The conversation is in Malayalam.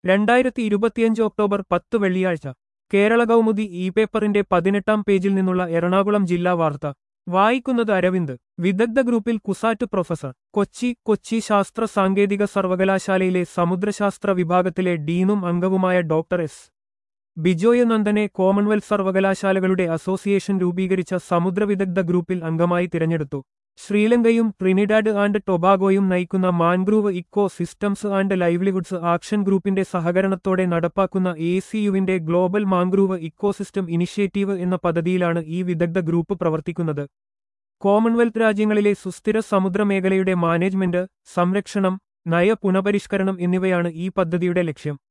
രണ്ടായിരത്തി ഇരുപത്തിയഞ്ച് ഒക്ടോബർ പത്ത് വെള്ളിയാഴ്ച കേരള കൗമുദി ഇ പേപ്പറിന്റെ പതിനെട്ടാം പേജിൽ നിന്നുള്ള എറണാകുളം ജില്ലാ വാർത്ത വായിക്കുന്നത് അരവിന്ദ് വിദഗ്ധ ഗ്രൂപ്പിൽ കുസാറ്റ് പ്രൊഫസർ കൊച്ചി കൊച്ചി ശാസ്ത്ര സാങ്കേതിക സർവകലാശാലയിലെ സമുദ്രശാസ്ത്ര വിഭാഗത്തിലെ ഡീനും അംഗവുമായ ഡോക്ടർ എസ് ബിജോയ് നന്ദനെ കോമൺവെൽത്ത് സർവകലാശാലകളുടെ അസോസിയേഷൻ രൂപീകരിച്ച സമുദ്ര വിദഗ്ധ ഗ്രൂപ്പിൽ അംഗമായി തിരഞ്ഞെടുത്തു ശ്രീലങ്കയും ട്രിനിഡാഡ് ആൻഡ് ടൊബാഗോയും നയിക്കുന്ന mangrove eco systems and livelihoods action ഗ്രൂപ്പിന്റെ സഹകരണത്തോടെ നടപ്പാക്കുന്ന എ സിയുവിന്റെ ഗ്ലോബൽ മാൻഗ്രൂവ് ഇക്കോസിസ്റ്റം ഇനിഷ്യേറ്റീവ് എന്ന പദ്ധതിയിലാണ് ഈ വിദഗ്ധ ഗ്രൂപ്പ് പ്രവർത്തിക്കുന്നത് കോമൺവെൽത്ത് രാജ്യങ്ങളിലെ സുസ്ഥിര സമുദ്രമേഖലയുടെ മാനേജ്മെന്റ് സംരക്ഷണം നയ പുനഃപരിഷ്കരണം എന്നിവയാണ് ഈ പദ്ധതിയുടെ ലക്ഷ്യം